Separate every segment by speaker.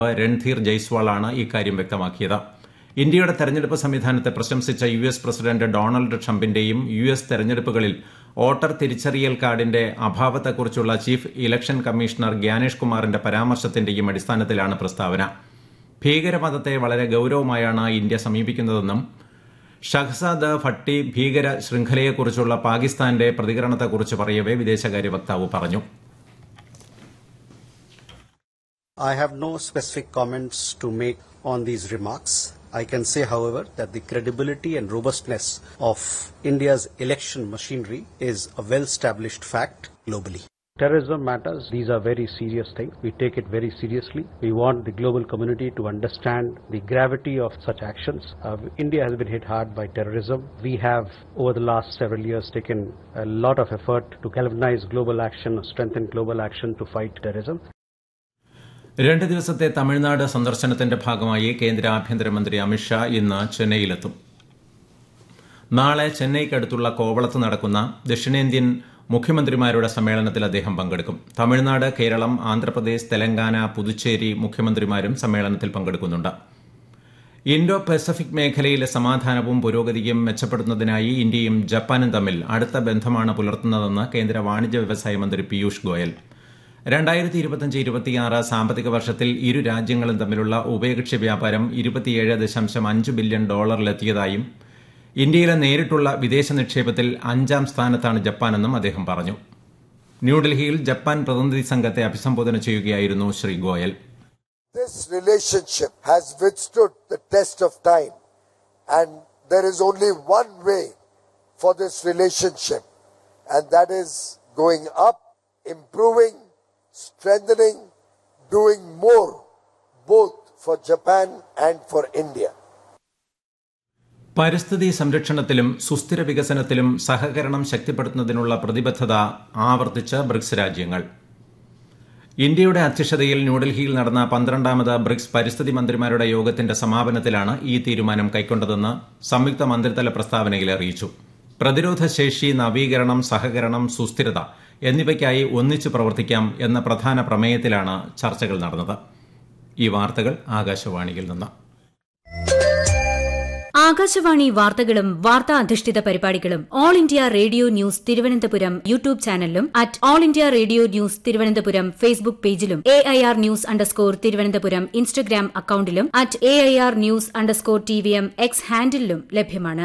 Speaker 1: രൺധീർ ജയ്സ്വാളാണ് ഇക്കാര്യം വ്യക്തമാക്കിയത് ഇന്ത്യയുടെ തെരഞ്ഞെടുപ്പ് സംവിധാനത്തെ പ്രശംസിച്ച യു എസ് പ്രസിഡന്റ് ഡൊണാൾഡ് ട്രംപിന്റെയും യു എസ് തെരഞ്ഞെടുപ്പുകളിൽ വോട്ടർ തിരിച്ചറിയൽ കാർഡിന്റെ അഭാവത്തെക്കുറിച്ചുള്ള ചീഫ് ഇലക്ഷൻ കമ്മീഷണർ ഗ്യാനേഷ് കുമാറിന്റെ പരാമർശത്തിന്റെയും അടിസ്ഥാനത്തിലാണ് പ്രസ്താവന ഭീകരമതത്തെ വളരെ ഗൌരവമായാണ് ഇന്ത്യ സമീപിക്കുന്നതെന്നും ഷഹ്സാദ് ഭട്ടി ഭീകര ശൃംഖലയെക്കുറിച്ചുള്ള പാകിസ്ഥാന്റെ പ്രതികരണത്തെക്കുറിച്ച് പറയവെ വിദേശകാര്യ വക്താവ് പറഞ്ഞു
Speaker 2: I have no specific comments to make on these remarks. I can say, however, that the credibility and robustness of India's election machinery is a well established fact globally. Terrorism matters. These are very serious things. We take it very seriously. We want the global community to understand the gravity of such actions. Uh, India has been hit hard by terrorism. We have, over the last several years, taken a lot of effort to galvanize global action, strengthen global action to fight terrorism.
Speaker 1: രണ്ട് ദിവസത്തെ തമിഴ്നാട് സന്ദർശനത്തിന്റെ ഭാഗമായി കേന്ദ്ര ആഭ്യന്തരമന്ത്രി അമിത്ഷാ ഇന്ന് ചെന്നൈയിലെത്തും നാളെ ചെന്നൈക്കടുത്തുള്ള കോവളത്ത് നടക്കുന്ന ദക്ഷിണേന്ത്യൻ മുഖ്യമന്ത്രിമാരുടെ സമ്മേളനത്തിൽ അദ്ദേഹം പങ്കെടുക്കും തമിഴ്നാട് കേരളം ആന്ധ്രാപ്രദേശ് തെലങ്കാന പുതുച്ചേരി മുഖ്യമന്ത്രിമാരും സമ്മേളനത്തിൽ പങ്കെടുക്കുന്നുണ്ട് ഇൻഡോ പസഫിക് മേഖലയിലെ സമാധാനവും പുരോഗതിയും മെച്ചപ്പെടുത്തുന്നതിനായി ഇന്ത്യയും ജപ്പാനും തമ്മിൽ അടുത്ത ബന്ധമാണ് പുലർത്തുന്നതെന്ന് കേന്ദ്ര വാണിജ്യ വ്യവസായ മന്ത്രി പീയൂഷ് ഗോയൽ രണ്ടായിരത്തി ഇരുപത്തിയഞ്ച് ഇരുപത്തിയാറ് സാമ്പത്തിക വർഷത്തിൽ ഇരു രാജ്യങ്ങളും തമ്മിലുള്ള ഉഭയകക്ഷി വ്യാപാരം ഇരുപത്തിയേഴ് ദശാംശം അഞ്ച് ബില്യൺ ഡോളറിലെത്തിയതായും ഇന്ത്യയിലെ നേരിട്ടുള്ള വിദേശ നിക്ഷേപത്തിൽ അഞ്ചാം സ്ഥാനത്താണ് ജപ്പാനെന്നും അദ്ദേഹം പറഞ്ഞു ന്യൂഡൽഹിയിൽ ജപ്പാൻ പ്രതിനിധി സംഘത്തെ അഭിസംബോധന ചെയ്യുകയായിരുന്നു Shri Goyal
Speaker 3: This relationship has withstood the test of time, and there is only one way for this relationship, and that is going up, improving, strengthening, doing more, both for Japan and for India.
Speaker 1: പരിസ്ഥിതി സംരക്ഷണത്തിലും സുസ്ഥിര വികസനത്തിലും സഹകരണം ശക്തിപ്പെടുത്തുന്നതിനുള്ള പ്രതിബദ്ധത ആവർത്തിച്ച് BRICS രാജ്യങ്ങൾ ഇന്ത്യയുടെ അധ്യക്ഷതയിൽ ന്യൂഡൽഹിയിൽ നടന്ന പന്ത്രണ്ടാമത് ബ്രിക്സ് പരിസ്ഥിതി മന്ത്രിമാരുടെ യോഗത്തിന്റെ സമാപനത്തിലാണ് ഈ തീരുമാനം കൈക്കൊണ്ടതെന്ന് സംയുക്ത മന്ത്രിതല പ്രസ്താവനയിൽ അറിയിച്ചു പ്രതിരോധ ശേഷി നവീകരണം സഹകരണം സുസ്ഥിരത എന്നിവയ്ക്കായി ഒന്നിച്ചു പ്രവർത്തിക്കാം എന്ന പ്രധാന പ്രമേയത്തിലാണ് ചർച്ചകൾ നടന്നത് ഈ വാർത്തകൾ ആകാശവാണിയിൽ നിന്ന്
Speaker 4: ആകാശവാണി വാർത്തകളും വാർത്താ അധിഷ്ഠിത പരിപാടികളും all India radio news Thiruvananthapuram YouTube ചാനലിലും at all India radio news Thiruvananthapuram Facebook പേജിലും A I R news underscore Thiruvananthapuram Instagram അക്കൌണ്ടിലും at A I R news underscore T V M X ഹാൻഡിലും ലഭ്യമാണ്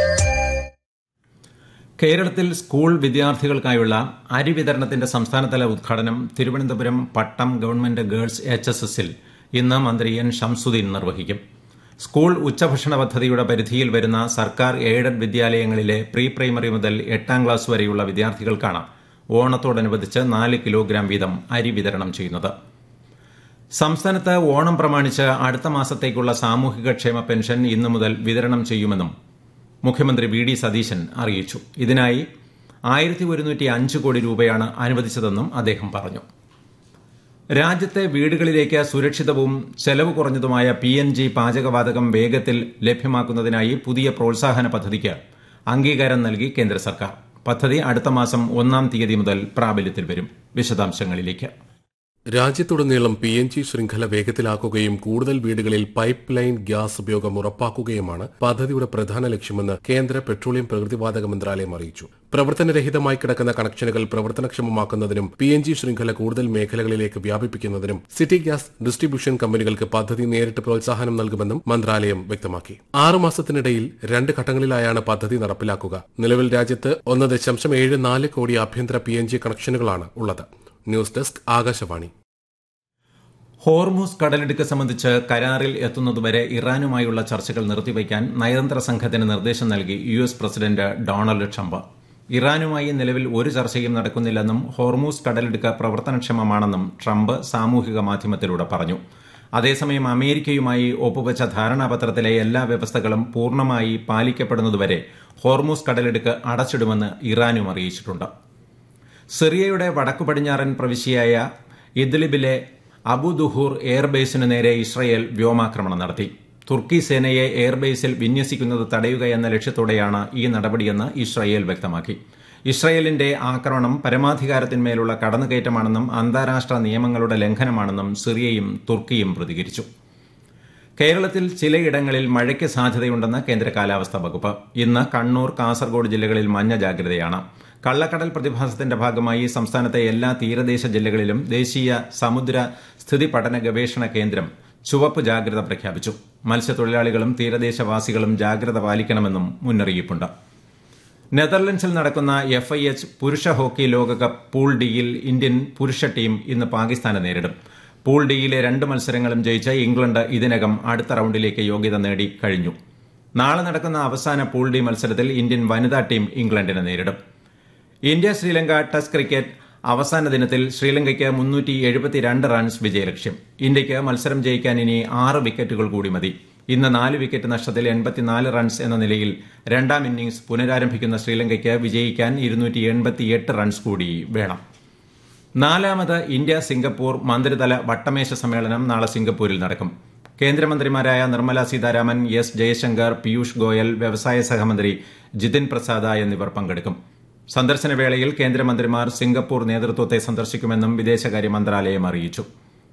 Speaker 1: കേരളത്തിൽ സ്കൂൾ വിദ്യാർത്ഥികൾക്കായുള്ള അരി വിതരണത്തിന്റെ സംസ്ഥാനതല ഉദ്ഘാടനം Thiruvananthapuram Pattom government girls H S എസിൽ ഇന്ന് മന്ത്രി എൻ ഷംസുദ്ദീൻ നിർവഹിക്കും സ്കൂൾ ഉച്ചഭക്ഷണ പദ്ധതിയുടെ പരിധിയിൽ വരുന്ന സർക്കാർ എയ്ഡഡ് വിദ്യാലയങ്ങളിലെ പ്രീ പ്രൈമറി മുതൽ എട്ടാം ക്ലാസ് വരെയുള്ള വിദ്യാർത്ഥികൾക്കാണ് ഓണത്തോടനുബന്ധിച്ച് നാല് കിലോഗ്രാം വീതം അരി വിതരണം ചെയ്യുന്നത് സംസ്ഥാനത്ത് ഓണം പ്രമാണിച്ച് അടുത്ത മാസത്തേക്കുള്ള സാമൂഹിക ക്ഷേമ പെൻഷൻ ഇന്നു മുതൽ വിതരണം ചെയ്യുമെന്നും മുഖ്യമന്ത്രി വി ഡി സതീശൻ അറിയിച്ചു ഇതിനായി ആയിരത്തി ഒരുന്നൂറ്റി അഞ്ച് കോടി രൂപയാണ് അനുവദിച്ചതെന്നും അദ്ദേഹം പറഞ്ഞു രാജ്യത്തെ വീടുകളിലേക്ക് സുരക്ഷിതവും ചെലവ് കുറഞ്ഞതുമായ പി എൻ ജി പാചകവാതകം വേഗത്തിൽ ലഭ്യമാക്കുന്നതിനായി പുതിയ പ്രോത്സാഹന പദ്ധതിക്ക് അംഗീകാരം നൽകി കേന്ദ്ര സർക്കാർ പദ്ധതി അടുത്ത മാസം ഒന്നാം തീയതി മുതൽ പ്രാബല്യത്തിൽ വരും വിശദാംശങ്ങളിലേക്ക്
Speaker 5: രാജ്യത്തുടനീളം പി എൻ ജി ശൃംഖല വേഗത്തിലാക്കുകയും കൂടുതൽ വീടുകളിൽ പൈപ്പ് ലൈൻ ഗ്യാസ് ഉപയോഗം ഉറപ്പാക്കുകയുമാണ് പദ്ധതിയുടെ പ്രധാന ലക്ഷ്യമെന്ന് കേന്ദ്ര പെട്രോളിയം പ്രകൃതിവാതക മന്ത്രാലയം അറിയിച്ചു പ്രവർത്തനരഹിതമായി കിടക്കുന്ന കണക്ഷനുകൾ പ്രവർത്തനക്ഷമമാക്കുന്നതിനും പി എൻ ജി ശൃംഖല കൂടുതൽ മേഖലകളിലേക്ക് വ്യാപിപ്പിക്കുന്നതിനും സിറ്റി ഗ്യാസ് ഡിസ്ട്രിബ്യൂഷൻ കമ്പനികൾക്ക് പദ്ധതി നേരിട്ട് പ്രോത്സാഹനം നൽകുമെന്നും മന്ത്രാലയം വ്യക്തമാക്കി ആറുമാസത്തിനിടയിൽ രണ്ട് ഘട്ടങ്ങളിലായാണ് പദ്ധതി നടപ്പിലാക്കുക നിലവിൽ രാജ്യത്ത് ഒന്ന് ദശാംശം ഏഴ് നാല് കോടി ആഭ്യന്തര പി എൻ ജി കണക്ഷനുകളാണ് ഉള്ളത് ന്യൂസ് ഡെസ്ക് ആകാശവാണി
Speaker 1: ഹോർമൂസ് കടലിടുക്ക് സംബന്ധിച്ച് കരാറിൽ എത്തുന്നതുവരെ ഇറാനുമായുള്ള ചർച്ചകൾ നിർത്തിവയ്ക്കാൻ നയതന്ത്ര സംഘത്തിന് നിർദ്ദേശം നൽകി U S president Donald Trump ഇറാനുമായി നിലവിൽ ഒരു ചർച്ചയും നടക്കുന്നില്ലെന്നും ഹോർമൂസ് കടലിടുക്ക് പ്രവർത്തനക്ഷമമാണെന്നും ട്രംപ് സാമൂഹിക മാധ്യമത്തിലൂടെ പറഞ്ഞു അതേസമയം അമേരിക്കയുമായി ഒപ്പുവച്ച ധാരണാപത്രത്തിലെ എല്ലാ വ്യവസ്ഥകളും പൂർണ്ണമായി പാലിക്കപ്പെടുന്നതുവരെ ഹോർമൂസ് കടലിടുക്ക് അടച്ചിടുമെന്ന് ഇറാനും അറിയിച്ചിട്ടുണ്ട് സിറിയയുടെ വടക്കു പടിഞ്ഞാറൻ പ്രവിശ്യയായ ഇദ്ലിബിലെ അബുദുഹൂർ എയർബേസിനു നേരെ ഇസ്രയേൽ വ്യോമാക്രമണം നടത്തി തുർക്കി സേനയെ എയർബേസിൽ വിന്യസിക്കുന്നത് തടയുക എന്ന ലക്ഷ്യത്തോടെയാണ് ഈ നടപടിയെന്ന് ഇസ്രയേൽ വ്യക്തമാക്കി ഇസ്രയേലിന്റെ ആക്രമണം പരമാധികാരത്തിന്മേലുള്ള കടന്നുകയറ്റമാണെന്നും അന്താരാഷ്ട്ര നിയമങ്ങളുടെ ലംഘനമാണെന്നും സിറിയയും തുർക്കിയും പ്രതികരിച്ചു കേരളത്തിൽ ചിലയിടങ്ങളിൽ മഴയ്ക്ക് സാധ്യതയുണ്ടെന്ന് കേന്ദ്ര കാലാവസ്ഥാ വകുപ്പ് ഇന്ന് കണ്ണൂർ കാസർഗോഡ് ജില്ലകളിൽ മഞ്ഞ ജാഗ്രതയാണ് കള്ളക്കടൽ പ്രതിഭാസത്തിന്റെ ഭാഗമായി സംസ്ഥാനത്തെ എല്ലാ തീരദേശ ജില്ലകളിലും ദേശീയ സമുദ്ര സ്ഥിതി പഠന ഗവേഷണ കേന്ദ്രം ചുവപ്പ് ജാഗ്രത പ്രഖ്യാപിച്ചു മത്സ്യത്തൊഴിലാളികളും തീരദേശവാസികളും ജാഗ്രത പാലിക്കണമെന്നും മുന്നറിയിപ്പുണ്ട് നെതർലൻഡ്സിൽ നടക്കുന്ന എഫ് ഐ എച്ച് പുരുഷ ഹോക്കി ലോകകപ്പ് പൂൾ ഡിയിൽ ഇന്ത്യൻ പുരുഷ ടീം ഇന്ന് പാകിസ്ഥാനെ നേരിടും പൂൾ ഡിയിലെ രണ്ട് മത്സരങ്ങളും ജയിച്ച ഇംഗ്ലണ്ട് ഇതിനകം അടുത്ത റൌണ്ടിലേക്ക് യോഗ്യത നേടി കഴിഞ്ഞു നാളെ നടക്കുന്ന അവസാന പൂൾ ഡി മത്സരത്തിൽ ഇന്ത്യൻ വനിതാ ടീം ഇംഗ്ലണ്ടിനെ നേരിടും ഇന്ത്യ ശ്രീലങ്ക ടെസ്റ്റ് ക്രിക്കറ്റ് അവസാന ദിനത്തിൽ ശ്രീലങ്കയ്ക്ക് മുന്നൂറ്റി എഴുപത്തിരണ്ട് റൺസ് വിജയലക്ഷ്യം ഇന്ത്യയ്ക്ക് മത്സരം ജയിക്കാൻ ഇനി ആറ് വിക്കറ്റുകൾ കൂടി മതി ഇന്ന് നാല് വിക്കറ്റ് നഷ്ടത്തിൽ എൺപത്തിനാല് റൺസ് എന്ന നിലയിൽ രണ്ടാം ഇന്നിംഗ്സ് പുനരാരംഭിക്കുന്ന ശ്രീലങ്കയ്ക്ക് വിജയിക്കാൻ ഇരുന്നൂറ്റി എൺപത്തിയെട്ട് റൺസ് കൂടി വേണം നാലാമത് ഇന്ത്യ സിംഗപ്പൂർ മന്ത്രിതല വട്ടമേശ സമ്മേളനം നാളെ സിംഗപ്പൂരിൽ നടക്കും കേന്ദ്രമന്ത്രിമാരായ നിർമ്മല സീതാരാമൻ എസ് ജയശങ്കർ പീയൂഷ് ഗോയൽ വ്യവസായ സഹമന്ത്രി ജിതിൻ പ്രസാദ എന്നിവർ പങ്കെടുക്കും സന്ദർശന വേളയിൽ കേന്ദ്രമന്ത്രിമാർ സിംഗപ്പൂർ നേതൃത്വത്തെ സന്ദർശിക്കുമെന്നും വിദേശകാര്യ മന്ത്രാലയം അറിയിച്ചു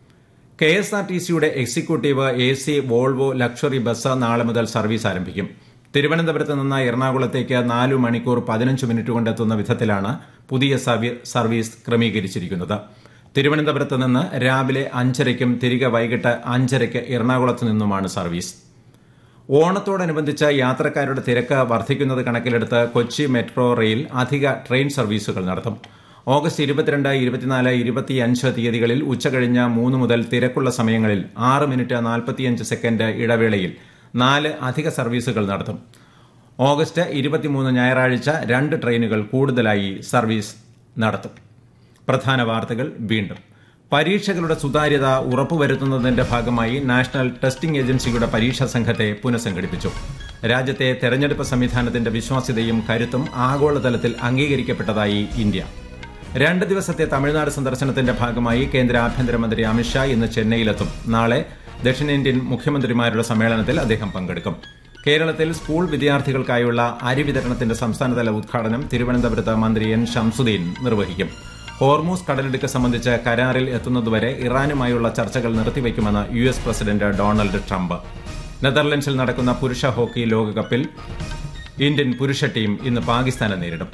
Speaker 1: കെ എസ് ആർ ടി സിയുടെ executive A C Volvo luxury bus നാളെ മുതൽ സർവീസ് ആരംഭിക്കും തിരുവനന്തപുരത്ത് നിന്ന് എറണാകുളത്തേക്ക് നാലു മണിക്കൂർ പതിനഞ്ച് മിനിറ്റ് കൊണ്ടെത്തുന്ന വിധത്തിലാണ് പുതിയ സർവീസ് ക്രമീകരിച്ചിരിക്കുന്നത് തിരുവനന്തപുരത്ത് നിന്ന് രാവിലെ അഞ്ചരയ്ക്കും തിരികെ വൈകിട്ട് അഞ്ചരയ്ക്ക് എറണാകുളത്ത് നിന്നുമാണ് സർവീസ് ഓണത്തോടനുബന്ധിച്ച് യാത്രക്കാരുടെ തിരക്ക് വർദ്ധിക്കുന്നത് കണക്കിലെടുത്ത് കൊച്ചി മെട്രോ റെയിൽ അധിക ട്രെയിൻ സർവീസുകൾ നടത്തും ഓഗസ്റ്റ് ഇരുപത്തിരണ്ട് ഇരുപത്തിനാല് ഇരുപത്തിയഞ്ച് തീയതികളിൽ ഉച്ചകഴിഞ്ഞ് മൂന്ന് മുതൽ തിരക്കുള്ള സമയങ്ങളിൽ ആറ് മിനിറ്റ് നാൽപ്പത്തിയഞ്ച് സെക്കൻഡ് ഇടവേളയിൽ നാല് അധിക സർവീസുകൾ നടത്തും ഓഗസ്റ്റ് ഇരുപത്തിമൂന്ന് ഞായറാഴ്ച രണ്ട് ട്രെയിനുകൾ കൂടുതലായി സർവീസ് നടത്തും പ്രധാന വാർത്തകൾ വീണ്ടും പരീക്ഷകളുടെ സുതാര്യത ഉറപ്പുവരുത്തുന്നതിന്റെ ഭാഗമായി നാഷണൽ ടെസ്റ്റിംഗ് ഏജൻസിയുടെ പരീക്ഷാ സംഘത്തെ പുനഃസംഘടിപ്പിച്ചു രാജ്യത്തെ തെരഞ്ഞെടുപ്പ് സംവിധാനത്തിന്റെ വിശ്വാസ്യതയും കരുത്തും ആഗോളതലത്തിൽ അംഗീകരിക്കപ്പെട്ടതായി ഇന്ത്യ രണ്ട് ദിവസത്തെ തമിഴ്നാട് സന്ദർശനത്തിന്റെ ഭാഗമായി കേന്ദ്ര ആഭ്യന്തരമന്ത്രി അമിത്ഷാ ഇന്ന് ചെന്നൈയിലെത്തും നാളെ ദക്ഷിണേന്ത്യൻ മുഖ്യമന്ത്രിമാരുടെ സമ്മേളനത്തിൽ അദ്ദേഹം പങ്കെടുക്കും കേരളത്തിൽ സ്കൂൾ വിദ്യാർത്ഥികൾക്കായുള്ള അരി വിതരണത്തിന്റെ സംസ്ഥാനതല ഉദ്ഘാടനം തിരുവനന്തപുരത്ത് മന്ത്രി എൻ ഷംസുദ്ദീൻ നിർവഹിക്കും ഹോർമൂസ് കടലിടുക്ക് സംബന്ധിച്ച് കരാറിൽ എത്തുന്നതുവരെ ഇറാനുമായുള്ള ചർച്ചകൾ നിർത്തിവെക്കുമെന്ന് U S president Donald Trump നെതർലൻഡ്സിൽ നടക്കുന്ന പുരുഷ ഹോക്കി ലോകകപ്പിൽ ഇന്ത്യൻ പുരുഷ ടീം ഇന്ന് പാകിസ്ഥാനെ നേരിടും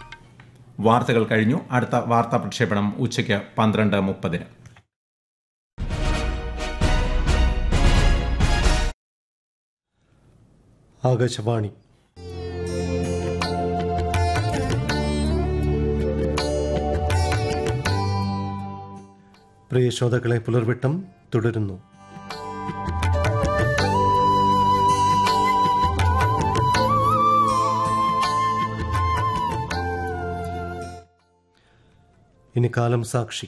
Speaker 1: വാർത്തകൾ കഴിഞ്ഞു അടുത്ത വാർത്താ പ്രക്ഷേപണം ഉച്ചയ്ക്ക് പന്ത്രണ്ട് മുപ്പതിന്
Speaker 6: ആകാശവാണി പ്രിയ ശ്രോതാക്കളെ പുലർവിട്ടം തുടരുന്നു ഇനി കാലം സാക്ഷി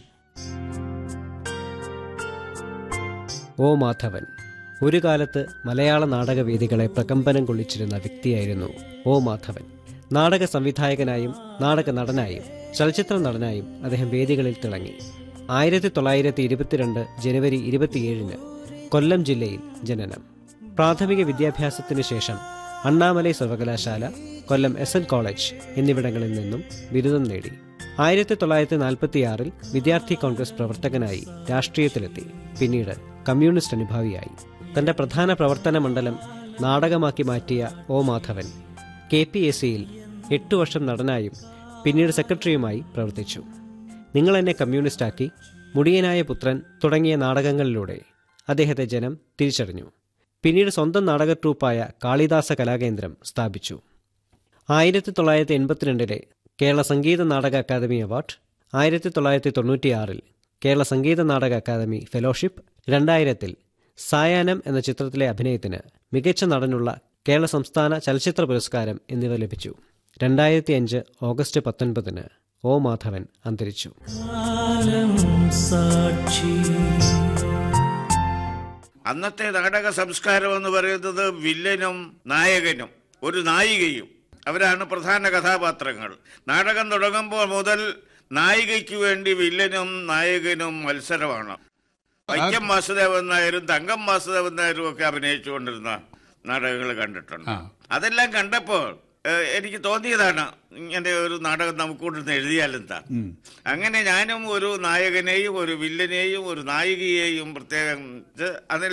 Speaker 7: ഓ മാധവൻ ഒരു കാലത്ത് മലയാള നാടകവേദികളെ പ്രകമ്പനം കൊള്ളിച്ചിരുന്ന വ്യക്തിയായിരുന്നു ഓ മാധവൻ നാടക സംവിധായകനായും നാടക നടനായും ചലച്ചിത്ര നടനായും അദ്ദേഹം വേദികളിൽ തിളങ്ങി ആയിരത്തി തൊള്ളായിരത്തി ഇരുപത്തിരണ്ട് ജനുവരി ഇരുപത്തിയേഴിന് കൊല്ലം ജില്ലയിൽ ജനനം പ്രാഥമിക വിദ്യാഭ്യാസത്തിനു ശേഷം അണ്ണാമലൈ സർവകലാശാല കൊല്ലം എസ് എൻ കോളേജ് എന്നിവിടങ്ങളിൽ നിന്നും ബിരുദം നേടി ആയിരത്തി തൊള്ളായിരത്തി നാൽപ്പത്തിയാറിൽ വിദ്യാർത്ഥി കോൺഗ്രസ് പ്രവർത്തകനായി രാഷ്ട്രീയത്തിലെത്തി പിന്നീട് കമ്മ്യൂണിസ്റ്റ് അനുഭാവിയായി തന്റെ പ്രധാന പ്രവർത്തന മണ്ഡലം നാടകമാക്കി മാറ്റിയ O Madhavan K P S സിയിൽ എട്ടു വർഷം നടനായും പിന്നീട് സെക്രട്ടറിയുമായി പ്രവർത്തിച്ചു നിങ്ങൾ എന്നെ കമ്മ്യൂണിസ്റ്റാക്കി മുടിയനായ പുത്രൻ തുടങ്ങിയ നാടകങ്ങളിലൂടെ അദ്ദേഹത്തെ ജനം തിരിച്ചറിഞ്ഞു പിന്നീട് സ്വന്തം നാടക ട്രൂപ്പായ കാളിദാസ കലാകേന്ദ്രം സ്ഥാപിച്ചു ആയിരത്തി തൊള്ളായിരത്തി എൺപത്തിരണ്ടിലെ കേരള സംഗീത നാടക അക്കാദമി അവാർഡ് ആയിരത്തി തൊള്ളായിരത്തി തൊണ്ണൂറ്റിയാറിൽ കേരള സംഗീത നാടക അക്കാദമി ഫെലോഷിപ്പ് രണ്ടായിരത്തിൽ സായാഹ്നം എന്ന ചിത്രത്തിലെ അഭിനയത്തിന് മികച്ച നടനുള്ള കേരള സംസ്ഥാന ചലച്ചിത്ര പുരസ്കാരം എന്നിവ ലഭിച്ചു രണ്ടായിരത്തി അഞ്ച് ഓഗസ്റ്റ് പത്തൊൻപതിന് ഒ മാധവൻ അന്തരിച്ചു
Speaker 8: അന്നത്തെ നാടക സംസ്കാരം എന്ന് പറയുന്നത് വില്ലനും നായകനും ഒരു നായികയും അവരാണ് പ്രധാന കഥാപാത്രങ്ങൾ നാടകം തുടങ്ങുമ്പോൾ മുതൽ നായികയ്ക്ക് വേണ്ടി വില്ലനും നായകനും മത്സരമാണ് വൈക്കം വാസുദേവൻ നായരും തങ്കം വാസുദേവൻ നായരും ഒക്കെ അഭിനയിച്ചുകൊണ്ടിരുന്ന നാടകങ്ങൾ കണ്ടിട്ടുണ്ട് അതെല്ലാം കണ്ടപ്പോൾ ഏഹ്, എനിക്ക് തോന്നിയതാണ് ഇങ്ങനെ ഒരു നാടകം നമുക്കൂടെ എഴുതിയാലെന്താ അങ്ങനെ ഞാനും ഒരു നായകനെയും ഒരു വില്ലനെയും ഒരു നായികയെയും പ്രത്യേകം അതിൽ